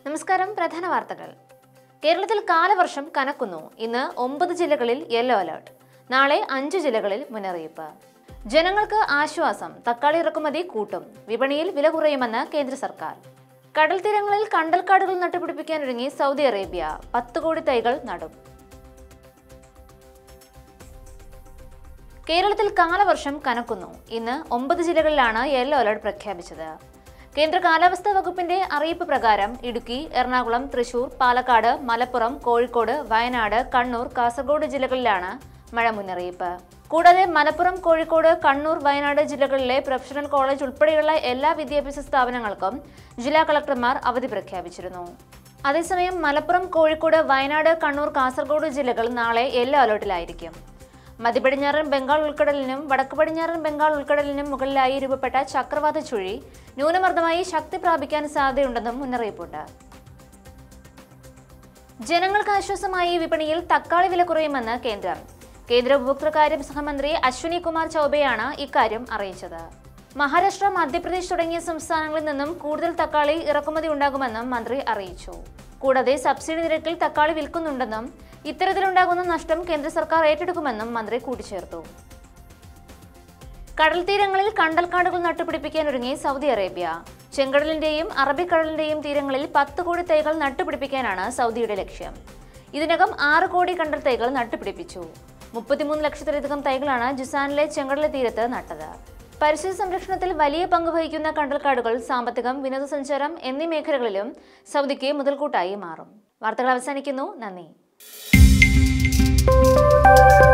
നമസ്കാരം പ്രധാന വാർത്തകൾ കേരളത്തിൽ കാലവർഷം കനക്കുന്നു ഇന്ന് ഒമ്പത് ജില്ലകളിൽ യെല്ലോ അലർട്ട് നാളെ അഞ്ച് ജില്ലകളിൽ മുന്നറിയിപ്പ് ജനങ്ങൾക്ക് ആശ്വാസം തക്കാളി ഇറക്കുമതി കൂട്ടും വിപണിയിൽ വില കുറയുമെന്ന് കേന്ദ്ര സർക്കാർ കടൽ തീരങ്ങളിൽ കണ്ടൽക്കാടുകൾ നട്ടുപിടിപ്പിക്കാനൊരുങ്ങി സൗദി അറേബ്യ പത്ത് കോടി തൈകൾ നടും കേരളത്തിൽ കാലവർഷം കനക്കുന്നു ഇന്ന് ഒമ്പത് ജില്ലകളിലാണ് യെല്ലോ അലർട്ട് പ്രഖ്യാപിച്ചത് കേന്ദ്ര കാലാവസ്ഥാ വകുപ്പിന്റെ അറിയിപ്പ് പ്രകാരം ഇടുക്കി എറണാകുളം തൃശൂർ പാലക്കാട് മലപ്പുറം കോഴിക്കോട് വയനാട് കണ്ണൂർ കാസർഗോഡ് ജില്ലകളിലാണ് മഴ മുന്നറിയിപ്പ് കൂടാതെ മലപ്പുറം കോഴിക്കോട് കണ്ണൂർ വയനാട് ജില്ലകളിലെ പ്രൊഫഷണൽ കോളേജ് ഉൾപ്പെടെയുള്ള എല്ലാ വിദ്യാഭ്യാസ സ്ഥാപനങ്ങൾക്കും ജില്ലാ കളക്ടർമാർ അവധി പ്രഖ്യാപിച്ചിരുന്നു അതേസമയം മലപ്പുറം കോഴിക്കോട് വയനാട് കണ്ണൂർ കാസർഗോഡ് ജില്ലകൾ നാളെ യെല്ലോ അലർട്ടിലായിരിക്കും മധ്യപടിഞ്ഞാറൻ ബംഗാൾ ഉൾക്കടലിനും വടക്ക് പടിഞ്ഞാറൻ ബംഗാൾ ഉൾക്കടലിനും മുകളിലായി രൂപപ്പെട്ട ചക്രവാത ചുഴി ന്യൂനമർദ്ദമായി ശക്തി പ്രാപിക്കാൻ സാധ്യതയുണ്ടെന്നും മുന്നറിയിപ്പുണ്ട് ജനങ്ങൾക്ക് ആശ്വാസമായി വിപണിയിൽ തക്കാളി വില കുറയുമെന്ന് കേന്ദ്രം കേന്ദ്ര ഉപഭോക്തൃകാര്യ സഹമന്ത്രി അശ്വിനി കുമാർ ചൌബെയാണ് ഇക്കാര്യം അറിയിച്ചത് മഹാരാഷ്ട്ര മധ്യപ്രദേശ് തുടങ്ങിയ സംസ്ഥാനങ്ങളിൽ നിന്നും കൂടുതൽ തക്കാളി ഇറക്കുമതി ഉണ്ടാകുമെന്നും മന്ത്രി അറിയിച്ചു കൂടാതെ സബ്സിഡി നിരക്കിൽ തക്കാളി വിൽക്കുന്നുണ്ടെന്നും ഇത്തരത്തിലുണ്ടാകുന്ന നഷ്ടം കേന്ദ്ര സർക്കാർ ഏറ്റെടുക്കുമെന്നും മന്ത്രി കൂട്ടിച്ചേർത്തു കടൽ തീരങ്ങളിൽ കണ്ടൽക്കാടുകൾ നട്ടുപിടിപ്പിക്കാനൊരുങ്ങി സൗദി അറേബ്യ ചെങ്കടലിന്റെയും അറബിക്കടലിന്റെയും തീരങ്ങളിൽ പത്ത് കോടി തൈകൾ നട്ടുപിടിപ്പിക്കാനാണ് സൗദിയുടെ ലക്ഷ്യം ഇതിനകം ആറ് കോടി കണ്ടൽ തൈകൾ നട്ടുപിടിപ്പിച്ചു മുപ്പത്തിമൂന്ന് ലക്ഷത്തിലധികം തൈകളാണ് ജുസാനിലെ ചെങ്കടല തീരത്ത് നട്ടത് പരിസ്ഥിതി സംരക്ഷണത്തിൽ വലിയ പങ്ക് വഹിക്കുന്ന കണ്ടൽക്കാടുകൾ സാമ്പത്തികം വിനോദസഞ്ചാരം എന്നീ മേഖലകളിലും സൗദിക്ക് മുതൽക്കൂട്ടായി മാറും വാർത്തകൾ അവസാനിക്കുന്നു നന്ദി